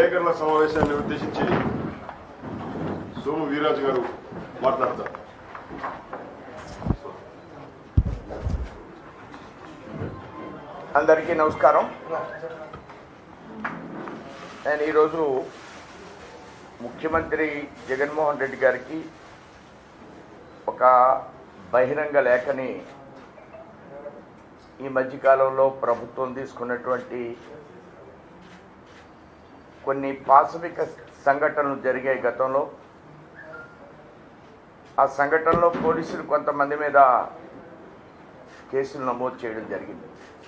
విలేకరుల సమావేశాన్ని ఉద్దేశించి సోము వీరాజు గారు మాట్లాడతారు అందరికీ నమస్కారం నేను ఈరోజు ముఖ్యమంత్రి జగన్మోహన్ రెడ్డి గారికి ఒక బహిరంగ లేఖని ఈ మధ్యకాలంలో ప్రభుత్వం తీసుకున్నటువంటి కొన్ని పాశవిక సంఘటనలు జరిగాయి గతంలో ఆ సంఘటనలో పోలీసులు కొంతమంది మీద కేసులు నమోదు చేయడం జరిగింది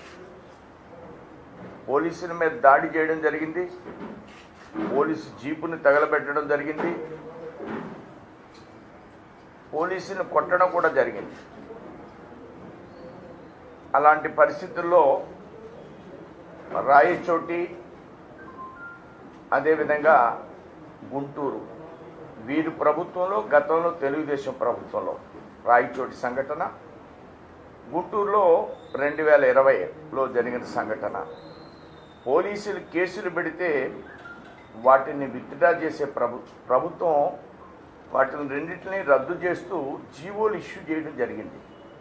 పోలీసుల మీద దాడి చేయడం జరిగింది పోలీసు జీపుని తగలబెట్టడం జరిగింది పోలీసుని కొట్టడం కూడా జరిగింది అలాంటి పరిస్థితుల్లో రాయచోటి అదేవిధంగా గుంటూరు వీరు ప్రభుత్వంలో గతంలో తెలుగుదేశం ప్రభుత్వంలో రాయచోటి సంఘటన గుంటూరులో రెండు వేల ఇరవైలో జరిగిన సంఘటన పోలీసులు కేసులు పెడితే వాటిని విత్డ్రా చేసే ప్రభు ప్రభుత్వం వాటిని రెండింటిని రద్దు చేస్తూ జీవోలు ఇష్యూ చేయడం జరిగింది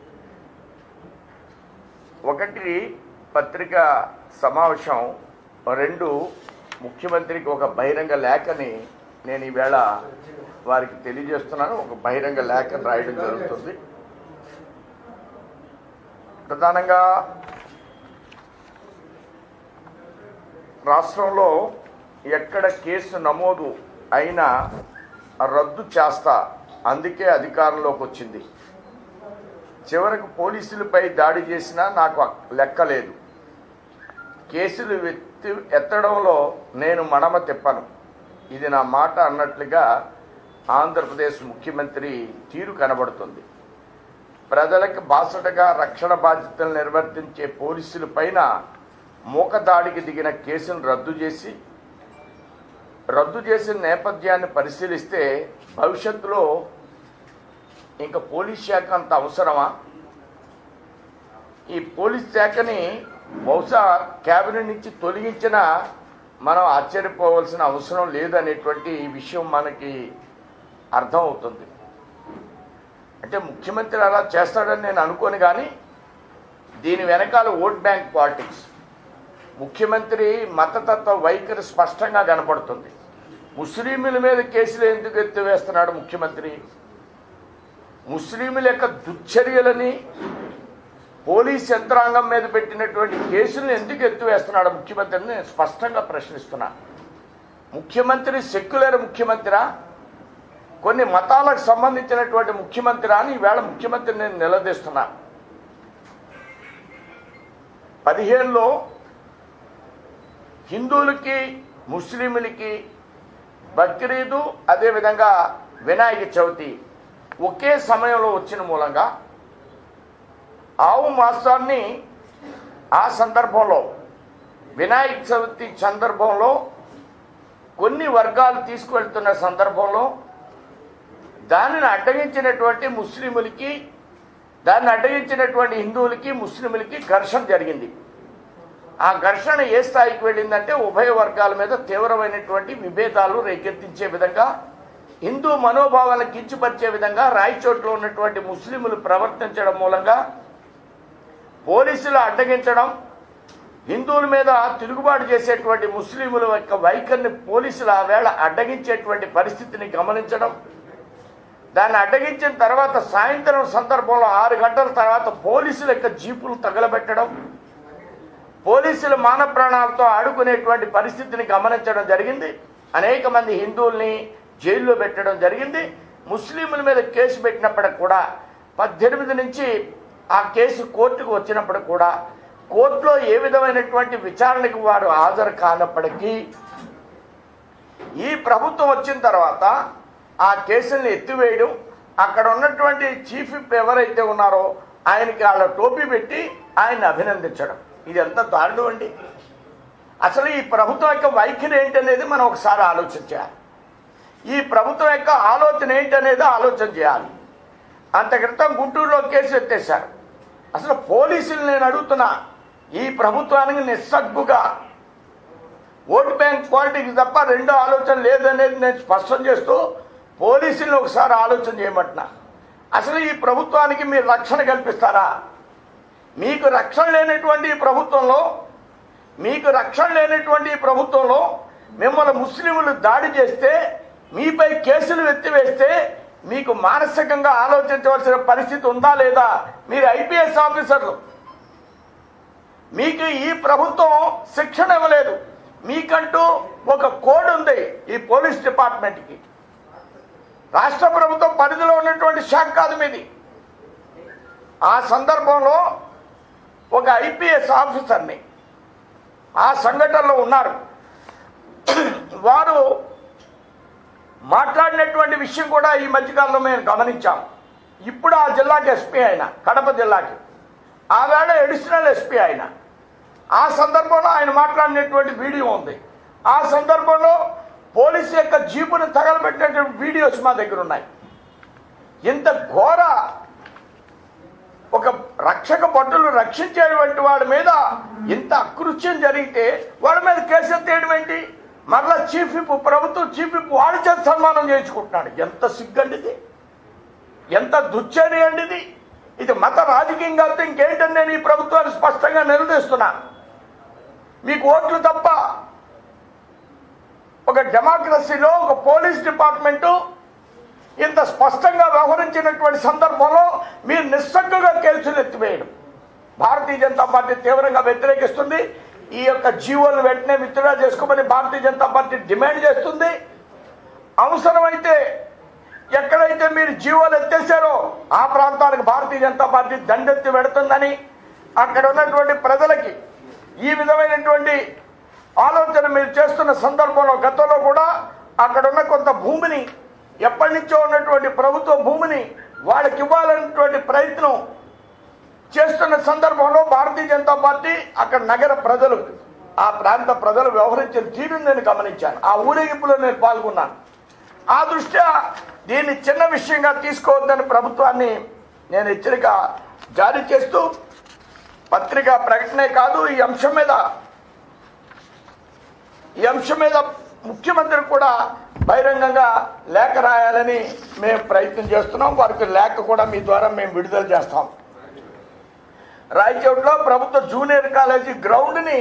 ఒకటి పత్రికా సమావేశం రెండు ముఖ్యమంత్రికి ఒక బహిరంగ లేఖని నేను ఈవేళ వారికి తెలియజేస్తున్నాను ఒక బహిరంగ లేఖను రాయడం జరుగుతుంది ప్రధానంగా రాష్ట్రంలో ఎక్కడ కేసు నమోదు అయినా రద్దు చేస్తా అందుకే అధికారంలోకి వచ్చింది చివరకు పోలీసులపై దాడి చేసినా నాకు లెక్కలేదు కేసులు ఎత్తి ఎత్తడంలో నేను మడమ తిప్పను ఇది నా మాట అన్నట్లుగా ఆంధ్రప్రదేశ్ ముఖ్యమంత్రి తీరు కనబడుతుంది ప్రజలకు బాసటగా రక్షణ బాధ్యతలు నిర్వర్తించే పోలీసుల పైన మూకదాడికి దిగిన కేసును రద్దు చేసి రద్దు చేసిన నేపథ్యాన్ని పరిశీలిస్తే భవిష్యత్తులో ఇంకా పోలీస్ శాఖ అంత అవసరమా ఈ పోలీస్ శాఖని బహుశా కేబినెట్ నుంచి తొలగించిన మనం ఆశ్చర్యపోవాల్సిన అవసరం లేదనేటువంటి విషయం మనకి అర్థం అవుతుంది అంటే ముఖ్యమంత్రి అలా చేస్తాడని నేను అనుకోను కానీ దీని వెనకాల ఓట్ బ్యాంక్ పాలిటిక్స్ ముఖ్యమంత్రి మతతత్వ వైఖరి స్పష్టంగా కనపడుతుంది ముస్లింల మీద కేసులు ఎందుకు ఎత్తివేస్తున్నాడు ముఖ్యమంత్రి ముస్లింల యొక్క దుశ్చర్యలని పోలీస్ యంత్రాంగం మీద పెట్టినటువంటి కేసులను ఎందుకు ఎత్తివేస్తున్నాడు ముఖ్యమంత్రిని నేను స్పష్టంగా ప్రశ్నిస్తున్నా ముఖ్యమంత్రి సెక్యులర్ ముఖ్యమంత్రా కొన్ని మతాలకు సంబంధించినటువంటి ముఖ్యమంత్రి అని ఈవేళ ముఖ్యమంత్రి నేను నిలదీస్తున్నా పదిహేనులో హిందువులకి ముస్లింలకి బక్రీదు అదేవిధంగా వినాయక చవితి ఒకే సమయంలో వచ్చిన మూలంగా ఆవు మాసాన్ని ఆ సందర్భంలో వినాయక చవితి సందర్భంలో కొన్ని వర్గాలు తీసుకువెళ్తున్న సందర్భంలో దానిని అడ్డగించినటువంటి ముస్లింలకి దాన్ని అడ్డగించినటువంటి హిందువులకి ముస్లింలకి ఘర్షణ జరిగింది ఆ ఘర్షణ ఏ స్థాయికి వెళ్ళిందంటే ఉభయ వర్గాల మీద తీవ్రమైనటువంటి విభేదాలు రేకెత్తించే విధంగా హిందూ మనోభావాలను కించపరిచే విధంగా రాయచోట్లో ఉన్నటువంటి ముస్లింలు ప్రవర్తించడం మూలంగా పోలీసులు అడ్డగించడం హిందువుల మీద తిరుగుబాటు చేసేటువంటి ముస్లింల యొక్క వైఖరిని పోలీసులు ఆ వేళ అడ్డగించేటువంటి పరిస్థితిని గమనించడం దాన్ని అడ్డగించిన తర్వాత సాయంత్రం సందర్భంలో ఆరు గంటల తర్వాత పోలీసుల యొక్క జీపులు తగలబెట్టడం పోలీసుల మాన ప్రాణాలతో ఆడుకునేటువంటి పరిస్థితిని గమనించడం జరిగింది అనేక మంది హిందువుల్ని జైల్లో పెట్టడం జరిగింది ముస్లింల మీద కేసు పెట్టినప్పటికి కూడా పద్దెనిమిది నుంచి ఆ కేసు కోర్టుకు వచ్చినప్పుడు కూడా కోర్టులో ఏ విధమైనటువంటి విచారణకు వారు హాజరు కానప్పటికీ ఈ ప్రభుత్వం వచ్చిన తర్వాత ఆ కేసుల్ని ఎత్తివేయడం అక్కడ ఉన్నటువంటి చీఫ్ విప్ ఎవరైతే ఉన్నారో ఆయనకి వాళ్ళ టోపీ పెట్టి ఆయన్ని అభినందించడం ఇది ఎంత దారుణం అండి అసలు ఈ ప్రభుత్వం యొక్క వైఖరి ఏంటనేది మనం ఒకసారి ఆలోచన చేయాలి ఈ ప్రభుత్వం యొక్క ఆలోచన ఏంటనేది ఆలోచన చేయాలి అంత క్రితం గుంటూరులో కేసు ఎత్తేశారు అసలు పోలీసులు నేను అడుగుతున్నా ఈ ప్రభుత్వానికి నిస్సగ్గుగా ఓటు బ్యాంక్ పాలిటిక్స్ తప్ప రెండో ఆలోచన లేదనేది నేను స్పష్టం చేస్తూ పోలీసులను ఒకసారి ఆలోచన చేయమంటున్నా అసలు ఈ ప్రభుత్వానికి మీరు రక్షణ కల్పిస్తారా మీకు రక్షణ లేనటువంటి ఈ ప్రభుత్వంలో మీకు రక్షణ లేనటువంటి ఈ ప్రభుత్వంలో మిమ్మల్ని ముస్లింలు దాడి చేస్తే మీపై కేసులు ఎత్తివేస్తే మీకు మానసికంగా ఆలోచించవలసిన పరిస్థితి ఉందా లేదా మీరు ఐపీఎస్ ఆఫీసర్లు మీకు ఈ ప్రభుత్వం శిక్షణ ఇవ్వలేదు మీకంటూ ఒక కోడ్ ఉంది ఈ పోలీస్ డిపార్ట్మెంట్కి రాష్ట్ర ప్రభుత్వం పరిధిలో ఉన్నటువంటి శాఖ కాదు మీది ఆ సందర్భంలో ఒక ఐపీఎస్ ఆఫీసర్ని ఆ సంఘటనలో ఉన్నారు వారు మాట్లాడినటువంటి విషయం కూడా ఈ మధ్యకాలంలో మేము గమనించాం ఇప్పుడు ఆ జిల్లాకి ఎస్పీ ఆయన కడప జిల్లాకి ఆ వేళ అడిషనల్ ఎస్పీ ఆయన ఆ సందర్భంలో ఆయన మాట్లాడినటువంటి వీడియో ఉంది ఆ సందర్భంలో పోలీసు యొక్క జీపును తగలబెట్టినటువంటి వీడియోస్ మా దగ్గర ఉన్నాయి ఇంత ఘోర ఒక రక్షక భటులు రక్షించేటువంటి వాడి మీద ఇంత అకృత్యం జరిగితే వాడి మీద కేసు ఎత్తేయడం ఏంటి మరలా చీఫ్ విప్ ప్రభుత్వం చీఫ్ విప్ వాడి చేత సన్మానం చేయించుకుంటున్నాడు ఎంత సిగ్గండి ఇది ఎంత దుచ్చని అండి ఇది ఇది మత రాజకీయం కాదు ఇంకేంటని నేను ఈ ప్రభుత్వాన్ని స్పష్టంగా నిలదీస్తున్నా మీకు ఓట్లు తప్ప ఒక డెమోక్రసీలో ఒక పోలీస్ డిపార్ట్మెంటు ఇంత స్పష్టంగా వ్యవహరించినటువంటి సందర్భంలో మీరు నిస్సగ్గుగా కేసులు ఎత్తివేయడం భారతీయ జనతా పార్టీ తీవ్రంగా వ్యతిరేకిస్తుంది ఈ యొక్క జీవోలు వెంటనే విత్డ్రా చేసుకోమని భారతీయ జనతా పార్టీ డిమాండ్ చేస్తుంది అవసరమైతే ఎక్కడైతే మీరు జీవోలు ఎత్తేసారో ఆ ప్రాంతానికి భారతీయ జనతా పార్టీ దండెత్తి పెడుతుందని అక్కడ ఉన్నటువంటి ప్రజలకి ఈ విధమైనటువంటి ఆలోచన మీరు చేస్తున్న సందర్భంలో గతంలో కూడా అక్కడ ఉన్న కొంత భూమిని ఎప్పటి నుంచో ఉన్నటువంటి ప్రభుత్వ భూమిని వాళ్ళకి ఇవ్వాలన్నటువంటి ప్రయత్నం చేస్తున్న సందర్భంలో భారతీయ జనతా పార్టీ అక్కడ నగర ప్రజలు ఆ ప్రాంత ప్రజలు వ్యవహరించిన తీరుని నేను గమనించాను ఆ ఊరేగింపులో నేను పాల్గొన్నాను ఆ దృష్ట్యా దీన్ని చిన్న విషయంగా తీసుకోవద్దని ప్రభుత్వాన్ని నేను హెచ్చరిక జారీ చేస్తూ పత్రికా ప్రకటనే కాదు ఈ అంశం మీద ఈ అంశం మీద ముఖ్యమంత్రి కూడా బహిరంగంగా లేఖ రాయాలని మేము ప్రయత్నం చేస్తున్నాం వారికి లేఖ కూడా మీ ద్వారా మేము విడుదల చేస్తాం రాయచోట్లో ప్రభుత్వ జూనియర్ కాలేజీ గ్రౌండ్ని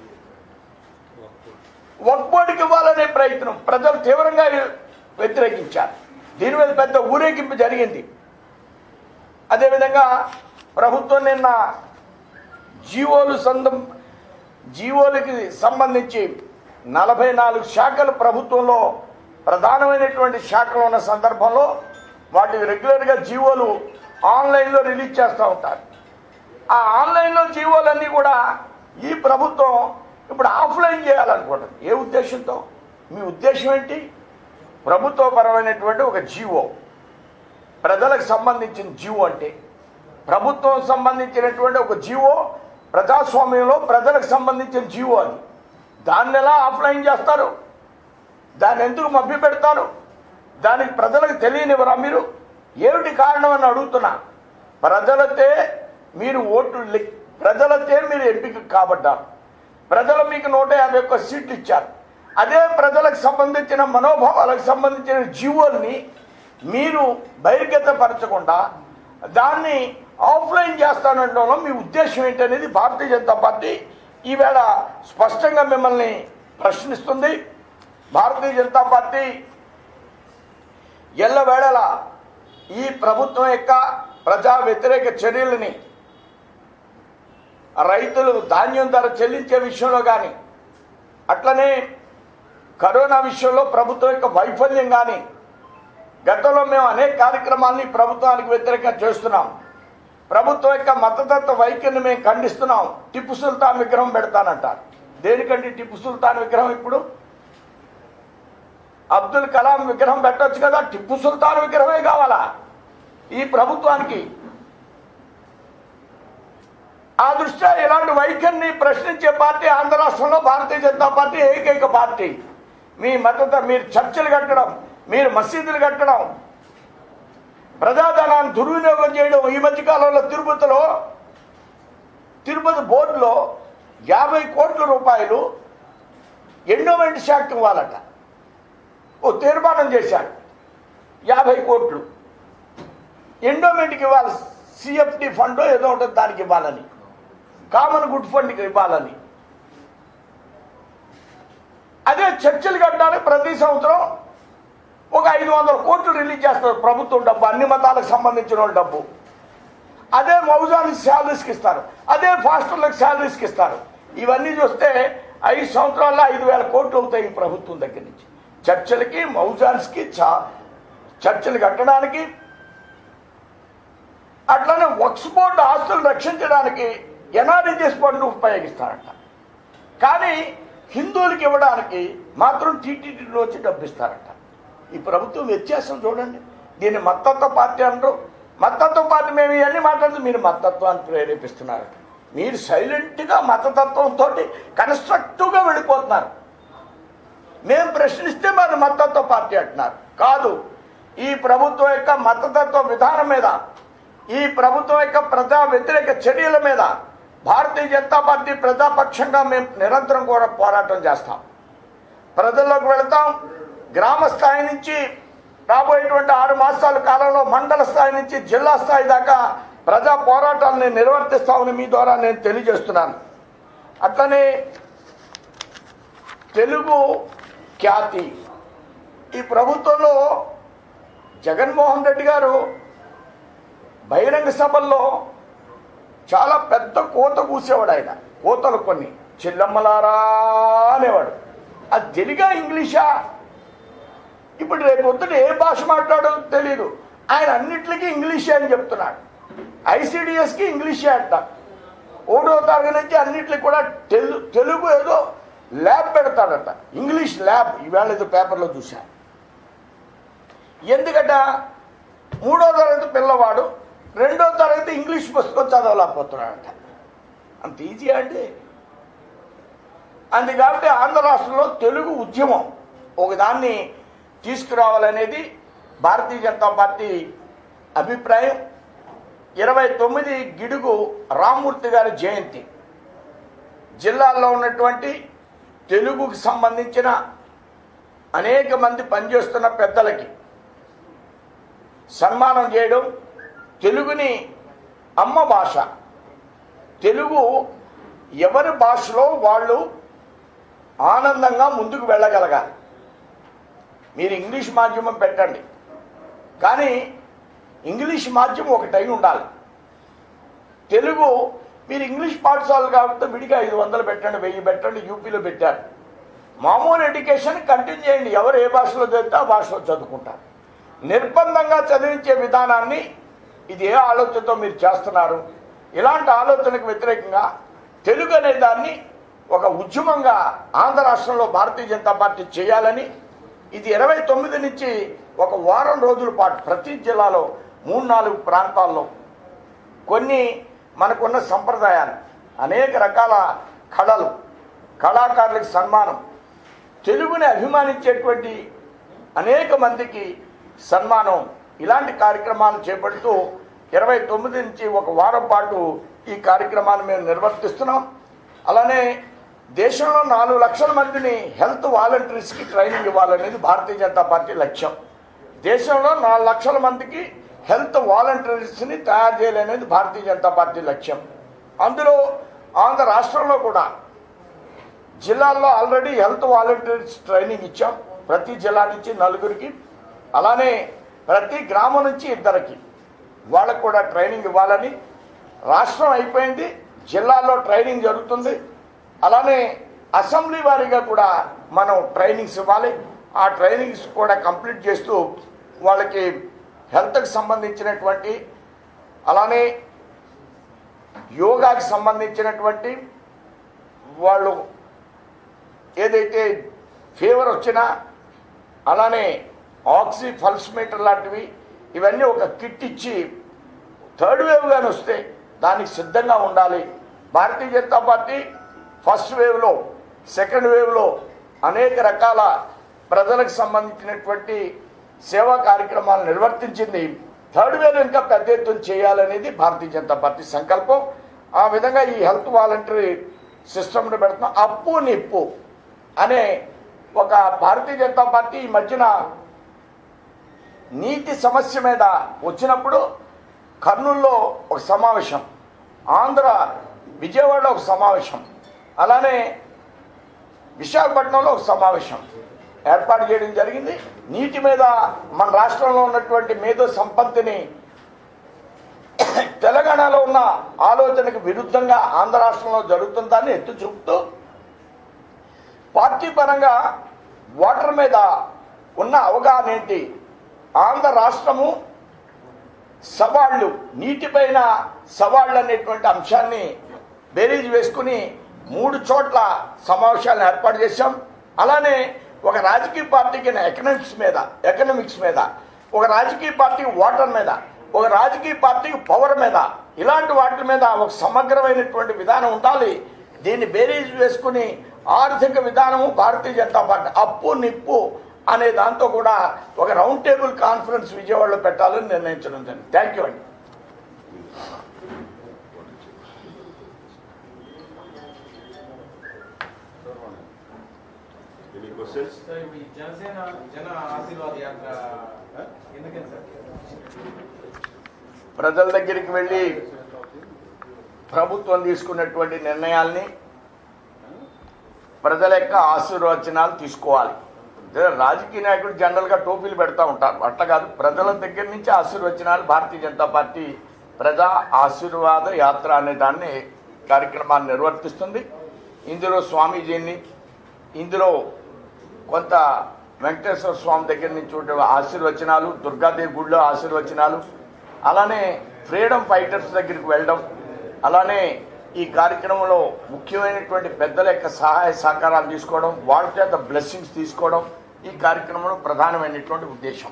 వక్బోర్డుకి ఇవ్వాలనే ప్రయత్నం ప్రజలు తీవ్రంగా వ్యతిరేకించారు దీని మీద పెద్ద ఊరేగింపు జరిగింది అదేవిధంగా ప్రభుత్వం నిన్న జీవోలు సందం జీవోలకి సంబంధించి నలభై నాలుగు శాఖలు ప్రభుత్వంలో ప్రధానమైనటువంటి శాఖలు ఉన్న సందర్భంలో వాటికి రెగ్యులర్గా జీవోలు ఆన్లైన్లో రిలీజ్ చేస్తూ ఉంటారు ఆ ఆన్లైన్లో జీవోలన్నీ కూడా ఈ ప్రభుత్వం ఇప్పుడు ఆఫ్లైన్ చేయాలనుకుంటుంది ఏ ఉద్దేశంతో మీ ఉద్దేశం ఏంటి ప్రభుత్వపరమైనటువంటి ఒక జీవో ప్రజలకు సంబంధించిన జీవో అంటే ప్రభుత్వం సంబంధించినటువంటి ఒక జీవో ప్రజాస్వామ్యంలో ప్రజలకు సంబంధించిన జీవో అది దాన్ని ఎలా ఆఫ్లైన్ చేస్తారు దాన్ని ఎందుకు మభ్య పెడతారు దానికి ప్రజలకు తెలియనివరా మీరు ఏమిటి కారణం అని అడుగుతున్నా ప్రజలతే మీరు ఓట్లు లెక్- ప్రజలతే మీరు ఎంపిక కాబడ్డారు ప్రజలు మీకు నూట యాభై ఒక్క సీట్లు ఇచ్చారు అదే ప్రజలకు సంబంధించిన మనోభావాలకు సంబంధించిన జీవోల్ని మీరు బహిర్గతపరచకుండా దాన్ని ఆఫ్లైన్ చేస్తానంటంలో మీ ఉద్దేశం ఏంటనేది భారతీయ జనతా పార్టీ ఈవేళ స్పష్టంగా మిమ్మల్ని ప్రశ్నిస్తుంది భారతీయ జనతా పార్టీ ఎల్లవేళల ఈ ప్రభుత్వం యొక్క ప్రజా వ్యతిరేక చర్యలని రైతులు ధాన్యం ధర చెల్లించే విషయంలో కానీ అట్లనే కరోనా విషయంలో ప్రభుత్వం యొక్క వైఫల్యం కానీ గతంలో మేము అనేక కార్యక్రమాలని ప్రభుత్వానికి వ్యతిరేకంగా చేస్తున్నాం ప్రభుత్వం యొక్క మతతత్వ వైఖరిని మేము ఖండిస్తున్నాం టిప్పు సుల్తాన్ విగ్రహం పెడతానంటారు దేనికంటే టిప్పు సుల్తాన్ విగ్రహం ఇప్పుడు అబ్దుల్ కలాం విగ్రహం పెట్టొచ్చు కదా టిప్పు సుల్తాన్ విగ్రహమే కావాలా ఈ ప్రభుత్వానికి ఆ దృష్ట్యా ఇలాంటి వైఖరిని ప్రశ్నించే పార్టీ ఆంధ్ర రాష్ట్రంలో భారతీయ జనతా పార్టీ ఏకైక పార్టీ మీ మద్దతు మీరు చర్చలు కట్టడం మీరు మసీదులు కట్టడం ప్రజాధనాన్ని దుర్వినియోగం చేయడం ఈ మధ్య కాలంలో తిరుపతిలో తిరుపతి బోర్డులో యాభై కోట్ల రూపాయలు ఎండోమెంట్ శాఖ ఇవ్వాలట ఓ తీర్మానం చేశాడు యాభై కోట్లు ఎండోమెంట్కి ఇవ్వాలి సిఎఫ్టి ఫండ్ ఏదో ఉంటుంది దానికి ఇవ్వాలని కామన్ గుడ్ ఫండ్కి ఇవ్వాలని అదే చర్చలు కట్టడానికి ప్రతి సంవత్సరం ఒక ఐదు వందల కోట్లు రిలీజ్ చేస్తారు ప్రభుత్వం డబ్బు అన్ని మతాలకు సంబంధించిన వాళ్ళ డబ్బు అదే మౌజానికి శాలరీస్కి ఇస్తారు అదే ఫాస్టర్లకు శాలరీస్కి ఇస్తారు ఇవన్నీ చూస్తే ఐదు సంవత్సరాల్లో ఐదు వేల కోట్లు అవుతాయి ఈ ప్రభుత్వం దగ్గర నుంచి చర్చలకి మౌజాన్స్కి చా చర్చలు కట్టడానికి అట్లనే వక్స్ బోర్డు ఆస్తులు రక్షించడానికి ఎన్ఆర్ఈజెస్ ఫండ్ ఉపయోగిస్తారంట కానీ హిందువులకి ఇవ్వడానికి మాత్రం టీటీడీలో వచ్చి డబ్బిస్తారంట ఈ ప్రభుత్వం వ్యత్యాసం చూడండి దీన్ని మత్తత్వ పార్టీ అంటారు మత్తత్వ పార్టీ మేము ఇవన్నీ మాట్లాడుతూ మీరు మతత్వాన్ని ప్రేరేపిస్తున్నారు మీరు సైలెంట్గా మతతత్వంతో కన్స్ట్రక్టివ్గా వెళ్ళిపోతున్నారు మేము ప్రశ్నిస్తే మరి మతత్వ పార్టీ అంటున్నారు కాదు ఈ ప్రభుత్వం యొక్క మతతత్వ విధానం మీద ఈ ప్రభుత్వం యొక్క ప్రజా వ్యతిరేక చర్యల మీద భారతీయ జనతా పార్టీ ప్రజాపక్షంగా మేము నిరంతరం కూడా పోరాటం చేస్తాం ప్రజల్లోకి వెళతాం గ్రామ స్థాయి నుంచి రాబోయేటువంటి ఆరు మాసాల కాలంలో మండల స్థాయి నుంచి జిల్లా స్థాయి దాకా ప్రజా పోరాటాలను నిర్వర్తిస్తామని మీ ద్వారా నేను తెలియజేస్తున్నాను అట్లనే తెలుగు ఖ్యాతి ఈ ప్రభుత్వంలో జగన్మోహన్ రెడ్డి గారు బహిరంగ సభల్లో చాలా పెద్ద కోత కూసేవాడు ఆయన కోతలు కొన్ని చెల్లమ్మలారా అనేవాడు అది తెలుగా ఇంగ్లీషా ఇప్పుడు రేపు పొద్దున ఏ భాష మాట్లాడో తెలియదు ఆయన అన్నిటికీ ఇంగ్లీషే అని చెప్తున్నాడు ఐసిడిఎస్కి ఇంగ్లీషే అంట ఒకటో తరగతి నుంచి అన్నిటికి కూడా తెలు తెలుగు ఏదో ల్యాబ్ పెడతాడట ఇంగ్లీష్ ల్యాబ్ ఈవేళ ఏదో పేపర్లో చూశాను ఎందుకట మూడో తరగతి పిల్లవాడు రెండో తరగతి ఇంగ్లీష్ పుస్తకం చదవలేకపోతున్నాడట అంత ఈజీ అండి అందు కాబట్టి ఆంధ్ర రాష్ట్రంలో తెలుగు ఉద్యమం ఒకదాన్ని తీసుకురావాలనేది భారతీయ జనతా పార్టీ అభిప్రాయం ఇరవై తొమ్మిది గిడుగు రామ్మూర్తి గారి జయంతి జిల్లాల్లో ఉన్నటువంటి తెలుగుకి సంబంధించిన అనేక మంది పనిచేస్తున్న పెద్దలకి సన్మానం చేయడం తెలుగుని అమ్మ భాష తెలుగు ఎవరి భాషలో వాళ్ళు ఆనందంగా ముందుకు వెళ్ళగలగాలి మీరు ఇంగ్లీష్ మాధ్యమం పెట్టండి కానీ ఇంగ్లీష్ మాధ్యమం ఒకటై ఉండాలి తెలుగు మీరు ఇంగ్లీష్ పాఠశాలలు కాబట్టి విడిగా ఐదు వందలు పెట్టండి వెయ్యి పెట్టండి యూపీలో పెట్టారు మామూలు ఎడ్యుకేషన్ కంటిన్యూ చేయండి ఎవరు ఏ భాషలో చదివితే ఆ భాషలో చదువుకుంటారు నిర్బంధంగా చదివించే విధానాన్ని ఇది ఏ ఆలోచనతో మీరు చేస్తున్నారు ఇలాంటి ఆలోచనకు వ్యతిరేకంగా తెలుగు అనే దాన్ని ఒక ఉద్యమంగా ఆంధ్ర రాష్ట్రంలో భారతీయ జనతా పార్టీ చేయాలని ఇది ఇరవై తొమ్మిది నుంచి ఒక వారం రోజుల పాటు ప్రతి జిల్లాలో మూడు నాలుగు ప్రాంతాల్లో కొన్ని మనకున్న సంప్రదాయాలు అనేక రకాల కళలు కళాకారులకు సన్మానం తెలుగుని అభిమానించేటువంటి అనేక మందికి సన్మానం ఇలాంటి కార్యక్రమాలు చేపడుతూ ఇరవై తొమ్మిది నుంచి ఒక వారం పాటు ఈ కార్యక్రమాన్ని మేము నిర్వర్తిస్తున్నాం అలానే దేశంలో నాలుగు లక్షల మందిని హెల్త్ వాలంటీర్స్కి ట్రైనింగ్ ఇవ్వాలనేది భారతీయ జనతా పార్టీ లక్ష్యం దేశంలో నాలుగు లక్షల మందికి హెల్త్ వాలంటీర్స్ని తయారు చేయాలనేది భారతీయ జనతా పార్టీ లక్ష్యం అందులో ఆంధ్ర రాష్ట్రంలో కూడా జిల్లాల్లో ఆల్రెడీ హెల్త్ వాలంటీర్స్ ట్రైనింగ్ ఇచ్చాం ప్రతి జిల్లా నుంచి నలుగురికి అలానే ప్రతి గ్రామం నుంచి ఇద్దరికి వాళ్ళకు కూడా ట్రైనింగ్ ఇవ్వాలని రాష్ట్రం అయిపోయింది జిల్లాల్లో ట్రైనింగ్ జరుగుతుంది అలానే అసెంబ్లీ వారీగా కూడా మనం ట్రైనింగ్స్ ఇవ్వాలి ఆ ట్రైనింగ్స్ కూడా కంప్లీట్ చేస్తూ వాళ్ళకి హెల్త్కి సంబంధించినటువంటి అలానే యోగాకి సంబంధించినటువంటి వాళ్ళు ఏదైతే ఫీవర్ వచ్చినా అలానే ఆక్సీ పల్స్ మీటర్ లాంటివి ఇవన్నీ ఒక కిట్ ఇచ్చి థర్డ్ వేవ్ కానీ వస్తే దానికి సిద్ధంగా ఉండాలి భారతీయ జనతా పార్టీ ఫస్ట్ వేవ్లో సెకండ్ వేవ్లో అనేక రకాల ప్రజలకు సంబంధించినటువంటి సేవా కార్యక్రమాలు నిర్వర్తించింది థర్డ్ వేవ్ ఇంకా పెద్ద ఎత్తున చేయాలనేది భారతీయ జనతా పార్టీ సంకల్పం ఆ విధంగా ఈ హెల్త్ వాలంటరీ సిస్టమ్ని పెడుతున్నాం అప్పు నిప్పు అనే ఒక భారతీయ జనతా పార్టీ ఈ మధ్యన నీటి సమస్య మీద వచ్చినప్పుడు కర్నూలులో ఒక సమావేశం ఆంధ్ర విజయవాడలో ఒక సమావేశం అలానే విశాఖపట్నంలో ఒక సమావేశం ఏర్పాటు చేయడం జరిగింది నీటి మీద మన రాష్ట్రంలో ఉన్నటువంటి మేధో సంపత్తిని తెలంగాణలో ఉన్న ఆలోచనకు విరుద్ధంగా ఆంధ్ర రాష్ట్రంలో జరుగుతుందని ఎత్తు చూపుతూ పార్టీ పరంగా వాటర్ మీద ఉన్న అవగాహన ఏంటి ఆంధ్ర రాష్ట్రము సవాళ్ళు నీటిపైన సవాళ్ళు అనేటువంటి అంశాన్ని బేరీజ్ వేసుకుని మూడు చోట్ల సమావేశాలను ఏర్పాటు చేశాం అలానే ఒక రాజకీయ పార్టీకి ఎకనామిక్స్ మీద ఎకనామిక్స్ మీద ఒక రాజకీయ పార్టీకి వాటర్ మీద ఒక రాజకీయ పార్టీకి పవర్ మీద ఇలాంటి వాటి మీద ఒక సమగ్రమైనటువంటి విధానం ఉండాలి దీన్ని బేరీజ్ వేసుకుని ఆర్థిక విధానము భారతీయ జనతా పార్టీ అప్పు నిప్పు అనే దాంతో కూడా ఒక రౌండ్ టేబుల్ కాన్ఫరెన్స్ విజయవాడలో పెట్టాలని నిర్ణయించడం జరిగింది థ్యాంక్ యూ అండి ఎనీ క్వశ్చన్స్ సార్ ఇప్పుడు ఈ జనసేన జన ఆశీర్వాద యాత్ర ఎందుకని సార్ ప్రజల దగ్గరికి వెళ్ళి ప్రభుత్వం తీసుకున్నటువంటి నిర్ణయాల్ని ప్రజల యొక్క ఆశీర్వచనాలు తీసుకోవాలి అదే రాజకీయ నాయకుడు జనరల్గా టోపీలు పెడతా ఉంటారు అట్లా కాదు ప్రజల దగ్గర నుంచి ఆశీర్వచనాలు భారతీయ జనతా పార్టీ ప్రజా ఆశీర్వాద యాత్ర అనే దాన్ని కార్యక్రమాన్ని నిర్వర్తిస్తుంది ఇందులో స్వామీజీని ఇందులో కొంత వెంకటేశ్వర స్వామి దగ్గర నుంచి ఉండే ఆశీర్వచనాలు దుర్గాదేవి గుడిలో ఆశీర్వచనాలు అలానే ఫ్రీడమ్ ఫైటర్స్ దగ్గరికి వెళ్ళడం అలానే ఈ కార్యక్రమంలో ముఖ్యమైనటువంటి పెద్దల యొక్క సహాయ సహకారాలు తీసుకోవడం వాళ్ళ చేత బ్లెస్సింగ్స్ తీసుకోవడం ఈ కార్యక్రమంలో ప్రధానమైనటువంటి ఉద్దేశం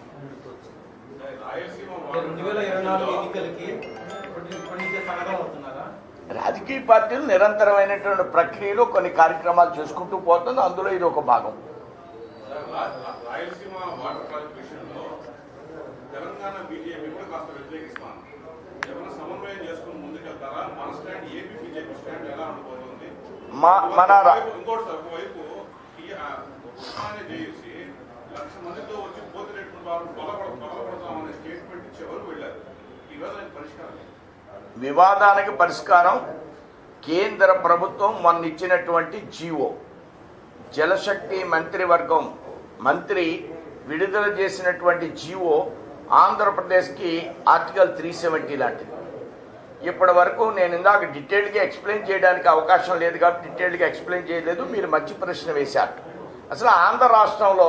రెండు వేల ఇరవై నాలుగు ఎన్నికలకి ఇప్పటి ఇప్పటి నుంచే సన్నద్ధం అవుతున్నారా రాజకీయ పార్టీలు నిరంతరమైనటువంటి ప్రక్రియలో కొన్ని కార్యక్రమాలు చేసుకుంటూ పోతుంది అందులో ఇది ఒక భాగం రాయలసీమ వాటర్ ప్రాజెక్ట్ విషయంలో తెలంగాణ బీజేపీ కూడా కాస్త వ్యతిరేకిస్తాను ఏమైనా సమన్వయం చేసుకుని ముందుకెళ్తారా మన స్టాండ్ ఏపీ బీజేపీ స్టాండ్ ఎలా ఉండబోతుంది మా మన రా- ఒకవైపు- ఇంకోటి సార్ ఒకవైపు ఈ ఆ, ఉస్మానియా చేసి లక్ష మందితో వచ్చి పోతిరెట్టుకుని వారు బలపడ బలపడతామనే స్టేట్మెంట్ ఇచ్చి ఎవరు వెళ్ళారు ఈ విధానానికి పరిష్కారం ఏంటి? వివాదానికి పరిష్కారం కేంద్ర ప్రభుత్వం మొన్న ఇచ్చినటువంటి జీవో జలశక్తి మంత్రివర్గం మంత్రి విడుదల చేసినటువంటి జీవో ఆంధ్రప్రదేశ్కి ఆర్టికల్ త్రీ సెవెంటీ లాంటిది ఇప్పటి వరకు నేను ఇందాక డీటెయిల్గా ఎక్స్ప్లెయిన్ చేయడానికి అవకాశం లేదు కాబట్టి డీటెయిల్గా ఎక్స్ప్లెయిన్ చేయలేదు మీరు మంచి ప్రశ్న వేశారు అసలు ఆంధ్ర రాష్ట్రంలో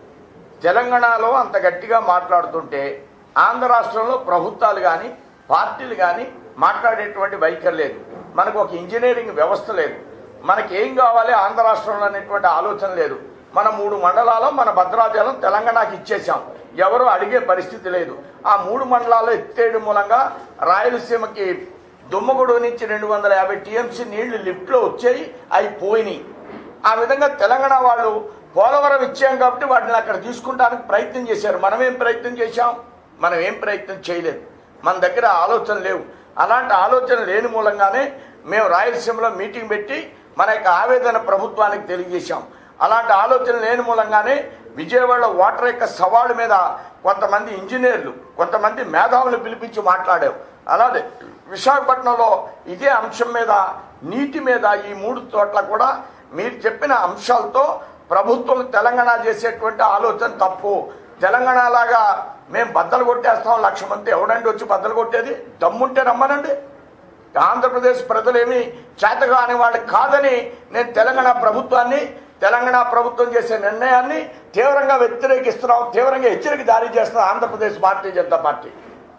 తెలంగాణలో అంత గట్టిగా మాట్లాడుతుంటే ఆంధ్ర రాష్ట్రంలో ప్రభుత్వాలు కానీ పార్టీలు కానీ మాట్లాడేటువంటి వైఖరి లేదు మనకు ఒక ఇంజనీరింగ్ వ్యవస్థ లేదు మనకి ఏం కావాలి ఆంధ్ర రాష్ట్రంలో అనేటువంటి ఆలోచన లేదు మన మూడు మండలాలు మన భద్రాచలం తెలంగాణకి ఇచ్చేసాం ఎవరు అడిగే పరిస్థితి లేదు ఆ మూడు మండలాలు ఎత్తేయడం మూలంగా రాయలసీమకి దుమ్మగూడు నుంచి రెండు వందల యాభై టీఎంసీ నీళ్లు లిఫ్ట్లో వచ్చాయి అవి పోయినాయి ఆ విధంగా తెలంగాణ వాళ్ళు పోలవరం ఇచ్చాం కాబట్టి వాటిని అక్కడ తీసుకుంటానికి ప్రయత్నం చేశారు మనం ఏం ప్రయత్నం చేశాం మనం ఏం ప్రయత్నం చేయలేదు మన దగ్గర ఆలోచన లేవు అలాంటి ఆలోచన లేని మూలంగానే మేము రాయలసీమలో మీటింగ్ పెట్టి మన యొక్క ఆవేదన ప్రభుత్వానికి తెలియజేశాం అలాంటి ఆలోచన లేని మూలంగానే విజయవాడలో వాటర్ యొక్క సవాళ్ళ మీద కొంతమంది ఇంజనీర్లు కొంతమంది మేధావులు పిలిపించి మాట్లాడాం అలాగే విశాఖపట్నంలో ఇదే అంశం మీద నీటి మీద ఈ మూడు చోట్ల కూడా మీరు చెప్పిన అంశాలతో ప్రభుత్వం తెలంగాణ చేసేటువంటి ఆలోచన తప్పు తెలంగాణ లాగా మేము బద్దలు కొట్టేస్తాం లక్ష మంది ఎవడండి వచ్చి బద్దలు కొట్టేది దమ్ముంటే రమ్మనండి ఆంధ్రప్రదేశ్ ప్రజలేమి చేతగాని వాళ్ళు కాదని నేను తెలంగాణ ప్రభుత్వాన్ని తెలంగాణ ప్రభుత్వం చేసే నిర్ణయాన్ని తీవ్రంగా వ్యతిరేకిస్తున్నాం తీవ్రంగా హెచ్చరిక జారీ చేస్తున్నాం ఆంధ్రప్రదేశ్ భారతీయ జనతా పార్టీ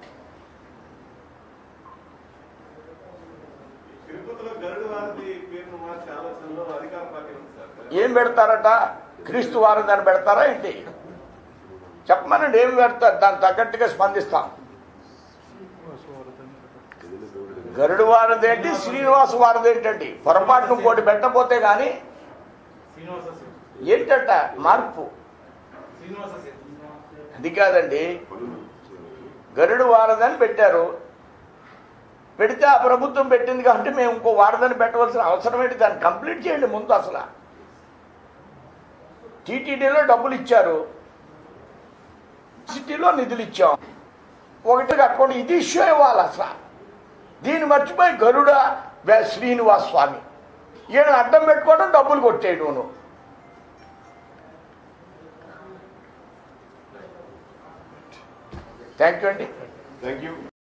తిరుపతిలో గరుడు వారిది పేరును మార్చే ఆలోచనలో అధికార పార్టీ ఉంది సార్ ఏం పెడతారట క్రీస్తు వారం దాన్ని పెడతారా ఏంటి చెప్పమనండి ఏం పెడతారు దానికి తగ్గట్టుగా స్పందిస్తాం గరుడు వారది ఏంటి శ్రీనివాస వారది ఏంటండి పొరపాటును కోటి పెట్టపోతే గాని శ్రీనివాస సేతు. ఏంటట మార్పు శ్రీనివాస సేతు. అది కాదండి గరుడు వారదని పెట్టారు పెడితే ఆ ప్రభుత్వం పెట్టింది కాబట్టి మేము ఇంకో వారదని పెట్టవలసిన అవసరం ఏంటి దాన్ని కంప్లీట్ చేయండి ముందు అసలు టీటీడీలో డబ్బులు ఇచ్చారు సిటీలో నిధులు ఇచ్చాం ఒకటి కట్టుకోండి ఇది ఇష్యూ ఇవ్వాలి అసలు దీన్ని మర్చిపోయి గరుడ వే- శ్రీనివాస్ స్వామి ఈయన అడ్డం పెట్టుకోవడం డబ్బులు కొట్టేయడం నువ్వు థ్యాంక్ యూ అండి థ్యాంక్ యూ